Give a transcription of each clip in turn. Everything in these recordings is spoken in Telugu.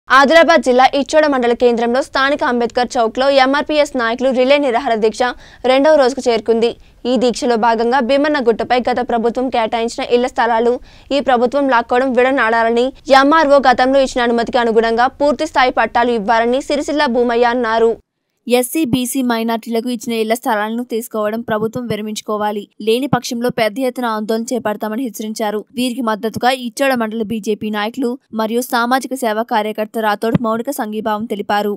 ఆదిలాబాద్ జిల్లా ఇచ్చోడ మండల కేంద్రంలో స్థానిక అంబేద్కర్ చౌక్లో ఎంఆర్పీఎస్ నాయకులు రిలే నిరాహార దీక్ష రెండవ రోజుకు చేరుకుంది ఈ దీక్షలో భాగంగా భీమన్న గుట్టపై గత ప్రభుత్వం కేటాయించిన ఇళ్ల స్థలాలు ఈ ప్రభుత్వం లాక్కోవడం విడనాడాలని ఎంఆర్ఓ గతంలో ఇచ్చిన అనుమతికి అనుగుణంగా పూర్తి స్థాయి పట్టాలు ఇవ్వాలని సిరిసిల్ల భూమయ్య అన్నారు ఎస్సీ బీసీ మైనార్టీలకు ఇచ్చిన ఇళ్ల స్థలాలను తీసుకోవడం ప్రభుత్వం విరమించుకోవాలి లేని పక్షంలో పెద్ద ఎత్తున ఆందోళన చేపడతామని హెచ్చరించారు వీరికి మద్దతుగా ఇచ్చోడ మండల బీజేపీ నాయకులు మరియు సామాజిక సేవా కార్యకర్త రాథోడ్ మౌలిక సంఘీభావం తెలిపారు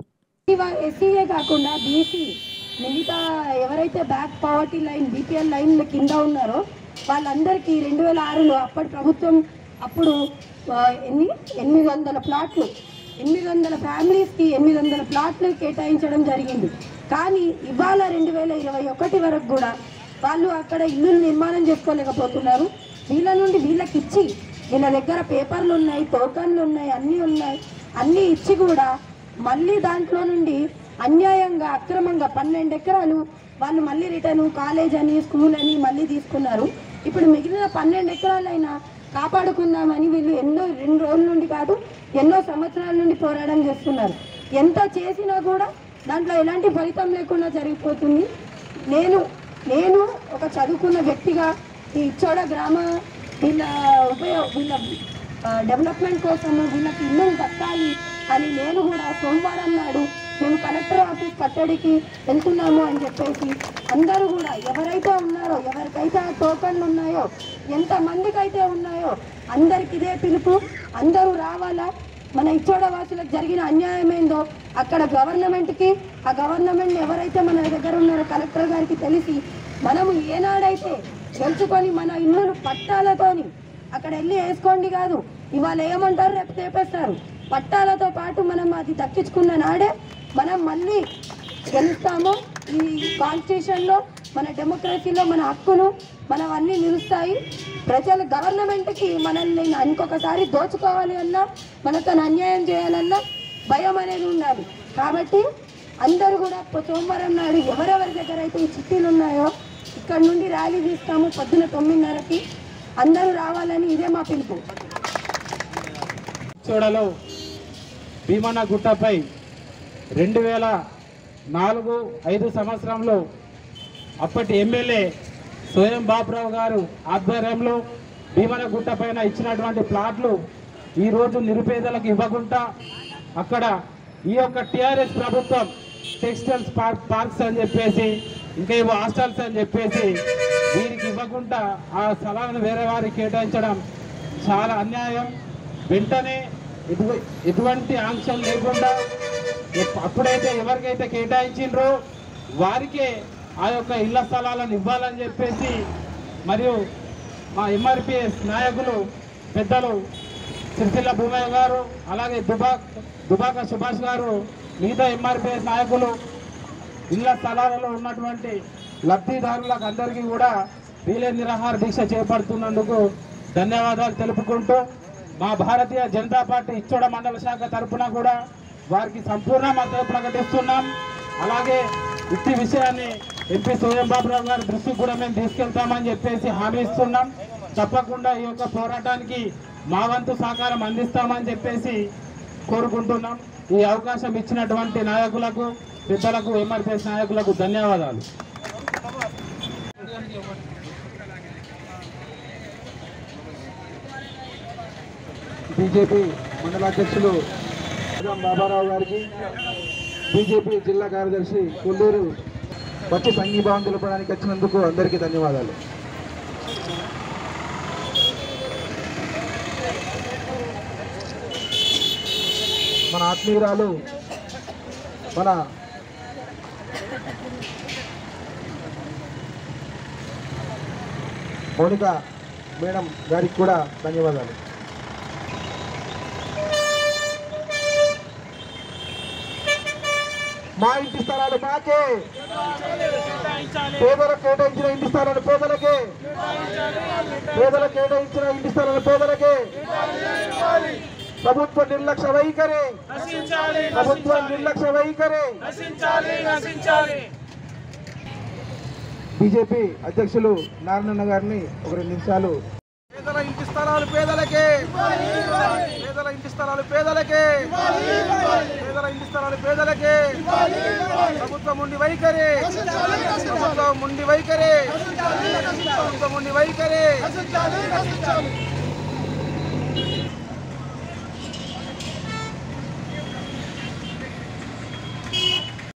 ఎస్సీఏ కాకుండా బీసీ మిగతా ఎవరైతే below poverty line BPL line కింద ఉన్నారో వాళ్ళందరికీ రెండు వేల ఆరులో అప్పటి ప్రభుత్వం అప్పుడు ఆ, ఎన్ని ఎనిమిది వందల ప్లాట్లు ఎనిమిది వందల ఫ్యామిలీస్కి ఎనిమిది వందల ప్లాట్లు కేటాయించడం జరిగింది కానీ ఇవాళ రెండు వేల ఇరవై ఒకటి వరకు కూడా వాళ్ళు అక్కడ ఇల్లు నిర్మాణం చేసుకోలేకపోతున్నారు వీళ్ళ నుండి వీళ్ళకి ఇచ్చి వీళ్ళ దగ్గర పేపర్లు ఉన్నాయి టోకన్లు ఉన్నాయి అన్నీ ఉన్నాయి అన్నీ ఇచ్చి కూడా మళ్ళీ దాంట్లో నుండి అన్యాయంగా అక్రమంగా పన్నెండు ఎకరాలు వాళ్ళు మళ్ళీ రిటర్న్ కాలేజ్ అని స్కూల్ అని మళ్ళీ తీసుకున్నారు ఇప్పుడు మిగిలిన పన్నెండు ఎకరాలైనా కాపాడుకుందామని వీళ్ళు ఎన్నో రెండు రోజుల నుండి కాదు ఎన్నో సంవత్సరాల నుండి పోరాటం చేస్తున్నారు ఎంత చేసినా కూడా దాంట్లో ఎలాంటి ఫలితం లేకుండా జరిగిపోతుంది నేను నేను ఒక చదువుకున్న వ్యక్తిగా ఈ ఇచ్చోడ గ్రామ వీళ్ళ ఉపయోగ వీళ్ళ ఆ, డెవలప్మెంట్ కోసము వీళ్ళకి ఇల్లు కట్టాలి అని నేను కూడా సోమవారం నాడు మేము కలెక్టర్ ఆఫీస్ కట్టడికి వెళ్తున్నాము అని చెప్పేసి అందరూ కూడా ఎవరైతే ఉన్నారో ఎవరికైతే ఆ టోకన్లు ఉన్నాయో ఎంతమందికి అయితే ఉన్నాయో అందరికి ఇదే పిలుపు అందరూ రావాలా మన ఇచ్చోడ వాసులకు జరిగిన అన్యాయం ఏందో అక్కడ గవర్నమెంట్కి ఆ గవర్నమెంట్ ఎవరైతే మన దగ్గర ఉన్నారో కలెక్టర్ గారికి తెలిసి మనము ఏనాడైతే గెలుచుకొని మన ఇల్లును పట్టాలతోని అక్కడ వెళ్ళి వేసుకోండి కాదు ఇవాళ ఏమంటారు రేపు తేపేస్తారు పట్టాలతో పాటు మనం అది దక్కించుకున్న నాడే మనం మళ్ళీ గెలుస్తాము ఈ కాన్స్టిట్యూషన్లో మన డెమోక్రసీలో మన హక్కులు మనం అన్నీ నిలుస్తాయి ప్రజలు గవర్నమెంట్కి మనల్ని ఇంకొకసారి దోచుకోవాలి అన్నా మనతో అన్యాయం చేయాలన్నా భయం అనేది ఉండాలి కాబట్టి అందరూ కూడా పొ- సోమవారం నాడు ఎవరెవరి దగ్గర అయితే ఈ చిట్టీలు ఉన్నాయో ఇక్కడ నుండి ర్యాలీ తీస్తాము పొద్దున తొమ్మిదిన్నరకి అందరూ రావాలని ఇదే మా పిలుపు చూడలో భీమన్న గుట్టపై రెండు వేల నాలుగు ఐదు సంవత్సరంలో అప్పటి ఎమ్మెల్యే స్వయం బాబురావు గారు ఆధ్వర్యంలో భీమన గుట్ట పైన ఇచ్చినటువంటి ప్లాట్లు ఈరోజు నిరుపేదలకు ఇవ్వకుండా అక్కడ ఈ యొక్క టిఆర్ఎస్ ప్రభుత్వం టెక్స్టైల్స్ పార్క్ పార్క్స్ అని చెప్పేసి ఇంకా ఏవో హాస్టల్స్ అని చెప్పేసి వీరికి ఇవ్వకుండా ఆ స్థలాలను వేరే వారికి కేటాయించడం చాలా అన్యాయం వెంటనే ఎటు ఎటువంటి ఆంక్షలు లేకుండా ఎప్- అప్పుడైతే ఎవరికైతే కేటాయించిండ్రో వారికే ఆ యొక్క ఇళ్ల స్థలాలను ఇవ్వాలని చెప్పేసి మరియు మా ఎంఆర్పిఎస్ నాయకులు పెద్దలు సిరిసిల్ల భూమయ్య గారు అలాగే దుబా దుబాక సుభాష్ గారు మిగతా ఎంఆర్పిఎస్ నాయకులు ఇళ్ల స్థలాలలో ఉన్నటువంటి లబ్ధిదారులకు అందరికీ కూడా రీలే నిరాహార దీక్ష చేపడుతున్నందుకు ధన్యవాదాలు తెలుపుకుంటూ మా భారతీయ జనతా పార్టీ ఇచ్చోడ మండల శాఖ తరపున కూడా వారికి సంపూర్ణ మద్దతు ప్రకటిస్తున్నాం అలాగే ఇట్టి విషయాన్ని ఎంపీ సోయం బాబురావు గారి దృష్టికి కూడా మేము తీసుకెళ్తామని చెప్పేసి హామీ ఇస్తున్నాం తప్పకుండా ఈ యొక్క పోరాటానికి మా వంతు సహకారం అందిస్తామని చెప్పేసి కోరుకుంటున్నాం ఈ అవకాశం ఇచ్చినటువంటి నాయకులకు పెద్దలకు ఎంఆర్పిఎస్ నాయకులకు ధన్యవాదాలు బీజేపీ మండల అధ్యక్షులు రామ్ బాబారావు గారికి బీజేపీ జిల్లా కార్యదర్శి కొల్లూరు వచ్చి సంఘీభావం తెలపడానికి వచ్చినందుకు అందరికీ ధన్యవాదాలు మన ఆత్మీయురాలు మన మౌనిక మేడం గారికి కూడా ధన్యవాదాలు మా ఇంటి స్థలాలు మాకే పేదలకు కేటాయించిన ఇంటి స్థలాలు పేదలకే పేదలకు కేటాయించిన ఇంటి స్థలాలు పేదలకే ప్రభుత్వ నిర్లక్ష్య వైఖరి ప్రభుత్వ నిర్లక్ష్య వైఖరి బీజేపీ అధ్యక్షులు నారాయణ గారిని ఒక రెండు నిమిషాలు పేదల ఇంటి స్థలాలు పేదలకే పేదల ఇంటి స్థలాలు పేదలకే స్థలాలు పేదలకే ప్రభుత్వం ఉండి వైఖరి ప్రభుత్వం ఉండి వైఖరి ప్రభుత్వం ఉండి వైఖరి